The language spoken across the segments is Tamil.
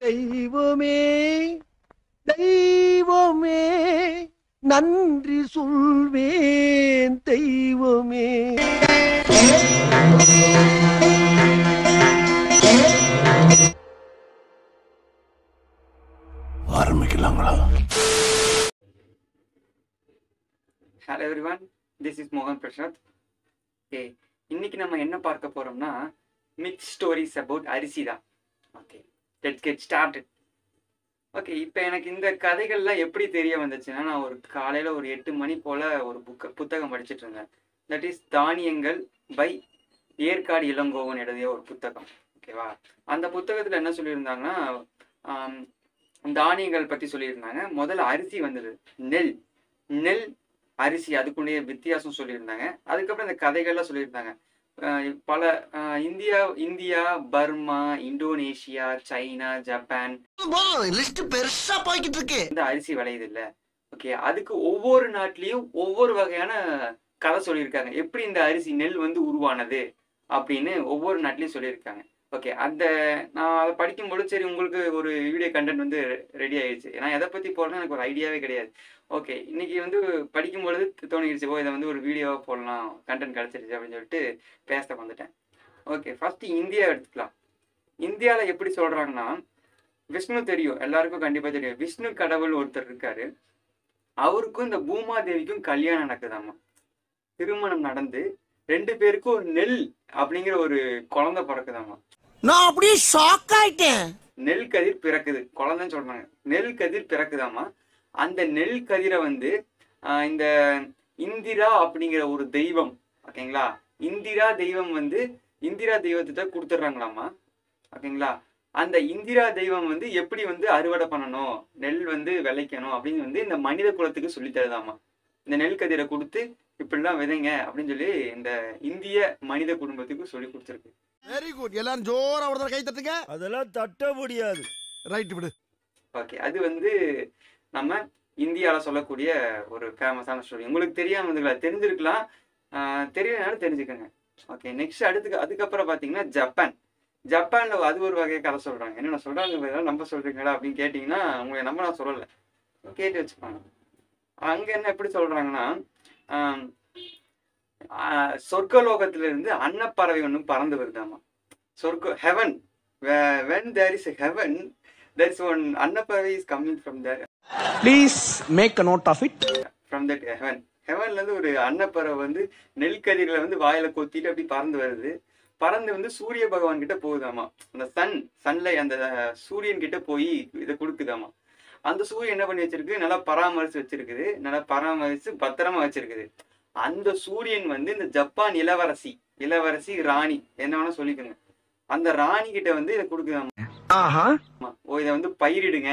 தெய்வமே தெய்வமே நன்றி சொல்வேன் தெய்வமே ஆரம்பிக்கலாங்களா ஹலோ எவ்ரிவன் திஸ் இஸ் மோகன் பிரசாத் ஓகே இன்னைக்கு நம்ம என்ன பார்க்க போறோம்னா மித் ஸ்டோரிஸ் அபவுட் அரிசி தான் okay let's get started okay இப்போ எனக்கு இந்த கதைகள்லாம் எப்படி தெரிய வந்துச்சுன்னா நான் ஒரு காலையில் ஒரு எட்டு மணி போல் ஒரு புக்க புத்தகம் படிச்சுட்டு இருந்தேன் தட் இஸ் தானியங்கள் பை ஏற்காடு இளங்கோவன் எழுதிய ஒரு புத்தகம் ஓகேவா அந்த புத்தகத்தில் என்ன சொல்லியிருந்தாங்கன்னா ஆம், தானியங்கள் பற்றி சொல்லியிருந்தாங்க முதல்ல அரிசி வந்தது நெல் நெல் அரிசி அதுக்குள்ளேயே வித்தியாசம் சொல்லியிருந்தாங்க அதுக்கப்புறம் இந்த கதைகள்லாம் சொல்லியிருந்தாங்க அஹ் பல அஹ் India India Burma Indonesia China Japan list பெருசா போய்கிட்டு இருக்கு இந்த அரிசி விளையுது இல்ல ஓகே அதுக்கு ஒவ்வொரு நாட்டிலையும் ஒவ்வொரு வகையான கதை சொல்லியிருக்காங்க எப்படி இந்த அரிசி நெல் வந்து உருவானது அப்படின்னு ஒவ்வொரு நாட்டிலையும் சொல்லியிருக்காங்க ஓகே அந்த நான் அதை படிக்கும்போது சரி உங்களுக்கு ஒரு வீடியோ கண்டென்ட் வந்து ரெடி ஆயிடுச்சு ஏன்னா எதை பற்றி போடணும் எனக்கு ஒரு ஐடியாவே கிடையாது ஓகே இன்னைக்கு வந்து படிக்கும்பொழுது தோணிடுச்சு ஓ இதை வந்து ஒரு வீடியோவாக போடலாம் கண்டென்ட் கிடச்சிருச்சு அப்படின்னு சொல்லிட்டு பேச வந்துட்டேன் ஓகே ஃபர்ஸ்ட் இந்தியா எடுத்துக்கலாம் இந்தியாவில் எப்படி சொல்கிறாங்கன்னா விஷ்ணு தெரியும் எல்லாருக்கும் கண்டிப்பாக தெரியும் விஷ்ணு கடவுள் ஒருத்தர் இருக்காரு அவருக்கும் இந்த பூமாதேவிக்கும் கல்யாணம் நடக்குதாமா திருமணம் நடந்து ரெண்டு பேருக்கும் ஒரு நெல் அப்படிங்கிற ஒரு குழந்தை பிறக்குதாமா நான் அப்படியே ஷாக் ஆயிட்டேன் நெல் கதிர் பிறக்குது குழந்தைன்னு சொல்றாங்க நெல் கதிர் பிறக்குதாமா அந்த நெல் கதிரை வந்து ஆஹ், இந்த இந்திரா அப்படிங்கிற ஒரு தெய்வம் ஓகேங்களா இந்திரா தெய்வம் வந்து இந்திரா தெய்வத்திட்ட கொடுத்துட்றாங்களாமா ஓகேங்களா அந்த இந்திரா தெய்வம் வந்து எப்படி வந்து அறுவடை பண்ணணும் நெல் வந்து விளைக்கணும் அப்படின்னு வந்து இந்த மனித குலத்துக்கு சொல்லி தருதாமா இந்த நெல் கதிரை கொடுத்து இப்படிலாம் விதைங்க அப்படின்னு சொல்லி இந்த இந்திய மனித குடும்பத்துக்கு சொல்லி கொடுத்துருக்கு வெரி குட் எல்லாரும் ஜோரா ஒரு கை தட்டுங்க அதெல்லாம் தட்ட முடியாது ரைட் விடு ஓகே அது வந்து நம்ம இந்தியாவில் சொல்லக்கூடிய ஒரு ஃபேமஸான ஸ்டோரி உங்களுக்கு தெரியாம இருந்துக்கலாம் தெரிஞ்சிருக்கலாம் ஆஹ் தெரியலனாலும் தெரிஞ்சுக்கோங்க ஓகே நெக்ஸ்ட் அடுத்து அதுக்கப்புறம் பார்த்தீங்கன்னா ஜப்பான் ஜப்பானில் அது ஒரு வகையை கதை சொல்கிறாங்க என்ன சொல்கிறாங்க இதெல்லாம் நம்ப சொல்கிறீங்களா அப்படின்னு கேட்டிங்கன்னா உங்களை நம்ப நான் சொல்லலை கேட்டு வச்சுப்பாங்க அங்கே என்ன எப்படி சொல்கிறாங்கன்னா சொர்க்கலோகத்துல இருந்து அன்னப்பறவை ஒன்று பறந்து வருதாமா சொர்க்க heaven when there is heaven there is one அன்னப்பறவை is coming from there Please make a note of it. From that heaven ஹெவன்ல இருந்து ஒரு அன்னப்பறவை வந்து நெல்கதிரில வந்து வாயில கொத்திட்டு அப்படி பறந்து வருது பறந்து வந்து சூரிய பகவான் கிட்ட போகுதாமா அந்த சன் சன்ல அந்த சூரியன் கிட்ட போய் இதை கொடுக்குதாமா அந்த சூரியன் என்ன பண்ணி வச்சிருக்கு நல்லா பராமரிச்சு வச்சிருக்குது நல்லா பராமரிச்சு பத்திரமா வச்சிருக்குது அந்த சூரியன் வந்து இந்த ஜப்பான் இளவரசி இளவரசி ராணி என்ன வேணா சொல்லிக்கோங்க அந்த ராணி கிட்ட வந்து இதை கொடுக்குதாமா ஆஹா ஆமா. ஓ இதை வந்து பயிரிடுங்க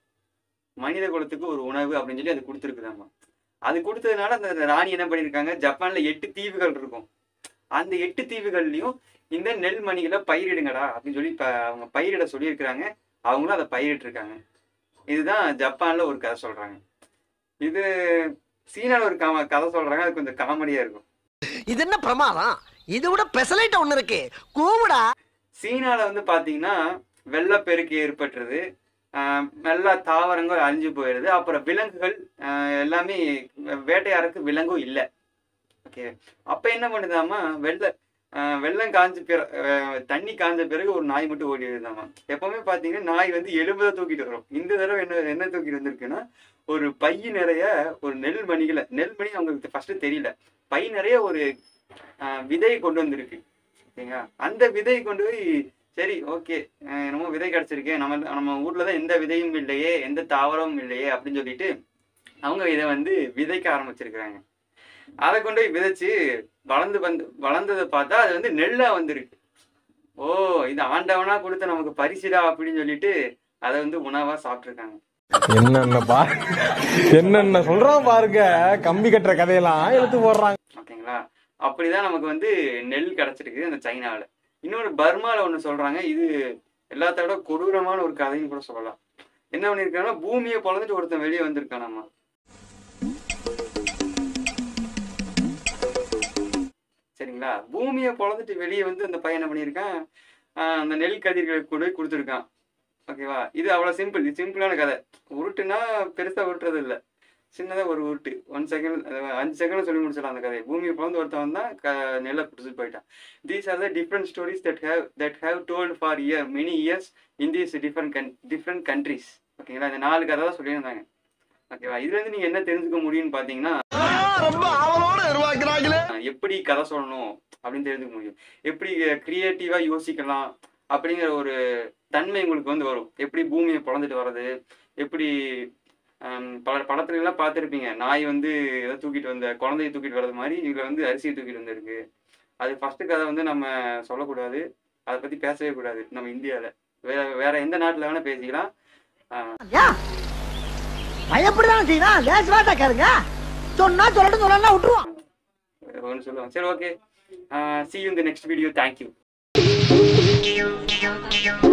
மனித குலத்துக்கு ஒரு உணவு அப்படின்னு சொல்லி அது கொடுத்துருக்குதாமா அது கொடுத்ததுனால அந்த ராணி என்ன பண்ணியிருக்காங்க ஜப்பான்ல எட்டு தீவுகள் இருக்கும் அந்த எட்டு தீவுகள்லயும் இந்த நெல் மணிகளை பயிரிடுங்கடா அப்படின்னு சொல்லி இப்ப அவங்க பயிரிட சொல்லியிருக்கிறாங்க அவங்களும் அதை பயிரிட்டு இருக்காங்க இதுதான் ஜப்பான்ல ஒரு கதை சொல்றாங்க இது சீனால ஒரு காம கதை சொல்றாங்க அது கொஞ்சம் காமெடியா இருக்கும் இது என்ன பிரமாதம் இது விட பெசலைட் ஒண்ணு இருக்கு கூவுடா சீனால வந்து பாத்தீங்கன்னா வெள்ளப்பெருக்கு ஏற்பட்டுருது ஆஹ் எல்லா தாவரங்கள் அழிஞ்சு போயிடுது அப்புறம் விலங்குகள் ஆஹ் எல்லாமே வேட்டையாடுறதுக்கு விலங்கும் இல்லை ஓகே அப்ப என்ன பண்ணுதாமா வெள்ள ஆஹ் வெள்ளம் காஞ்ச பிற ஆஹ் தண்ணி காஞ்ச பிறகு ஒரு நாய் மட்டும் ஓடி வருதாமா எப்பவுமே பாத்தீங்கன்னா நாய் வந்து எலும்புதை தூக்கிட்டு வரும் இந்த தடவை என்ன என்ன தூக்கிட்டு வந்திருக்குன்னா ஒரு பை நிறைய ஒரு நெல் மணிகளை நெல் மணி அவங்களுக்கு ஃபர்ஸ்ட் தெரியல பை நிறைய ஒரு ஆஹ் விதையை கொண்டு வந்திருக்கு ஓகேங்களா அந்த விதையை கொண்டு போய் சரி ஓகே என்னமோ விதை கிடைச்சிருக்கு நம்ம நம்ம ஊர்ல தான் எந்த விதையும் இல்லையே எந்த தாவரமும் இல்லையே அப்படின்னு சொல்லிட்டு அவங்க இதை வந்து விதைக்க ஆரம்பிச்சிருக்கிறாங்க அதை கொண்டு போய் விதைச்சு வளர்ந்து வந்து வளர்ந்ததை பார்த்தா அது வந்து நெல்லா வந்திருக்கு ஓ இது ஆண்டவனா கொடுத்த நமக்கு பரிசுடா அப்படின்னு சொல்லிட்டு அதை வந்து உணவா சாப்பிட்டுருக்காங்க என்னென்ன பா என்னென்ன சொல்றான் பாருங்க கம்பி கட்டுற கதையெல்லாம் எடுத்து போடுறாங்க ஓகேங்களா அப்படிதான் நமக்கு வந்து நெல் கிடைச்சிருக்கு அந்த சைனால இன்னொரு பர்மால ஒண்ணு சொல்றாங்க இது எல்லாத்த விட கொடூரமான ஒரு கதைன்னு கூட சொல்லலாம் என்ன பண்ணிருக்காங்கன்னா பூமியை பொழந்துட்டு ஒருத்தன் வெளியே வந்திருக்கானாமா சரிங்களா பூமியை பொழந்துட்டு வெளியே வந்து அந்த பையன் என்ன பண்ணியிருக்கான் ஆஹ் அந்த நெல் கதிர்களை கூட கொடுத்துருக்கான் ஓகேவா இது அவ்வளோ சிம்பிள் இது சிம்பிளான கதை உருட்டுனா பெருசாக உருட்டுறது இல்லை சின்னதாக ஒரு உருட்டு ஒன் செகண்ட் அஞ்சு செகண்ட் சொல்லி முடிச்சிடலாம் அந்த கதையை பூமியை பிறந்து ஒருத்தன் தான் க நெல்லை பிடிச்சிட்டு போயிட்டான் these are the different stories that have that have told for year many years in these different கன் டிஃப்ரெண்ட் கண்ட்ரீஸ் ஓகேங்களா இந்த நாலு கதை தான் சொல்லியிருந்தாங்க ஓகேவா இதுலேருந்து நீங்கள் என்ன தெரிஞ்சுக்க முடியும்னு பார்த்தீங்கன்னா ரொம்ப ஆவலோட உருவாக்குறாங்களே அஹ் எப்படி கதை சொல்லணும் அப்படின்னு தெரிஞ்சுக்க முடியும் எப்படி கிரியேட்டிவாக யோசிக்கலாம் அப்படிங்கிற ஒரு தன்மை உங்களுக்கு வந்து வரும் எப்படி பூமியை பிறந்துட்டு வர்றது எப்படி ஹம், பல படத்துல எல்லாம் பார்த்துருப்பீங்க நாய் வந்து ஏதோ தூக்கிட்டு வந்த குழந்தைய தூக்கிட்டு வர்றது மாதிரி இதுல வந்து அரிசியை தூக்கிட்டு வந்திருக்கு அது ஃபர்ஸ்ட் கதை வந்து நம்ம சொல்லக்கூடாது அதை பத்தி பேசவே கூடாது நம்ம இந்தியாவில் வேற வேற எந்த நாட்டில் வேணா பேசிக்கலாம் பயப்படுதான் செய்யலாம் லேஸ் வாட்டா கேளுங்க சொன்னா சொல்லட்டும் சொல்லலாம் விட்டுருவான் ஒன்று சொல்லுவாங்க சரி ஓகே சி யூ இந்த நெக்ஸ்ட் வீடியோ தேங்க்யூ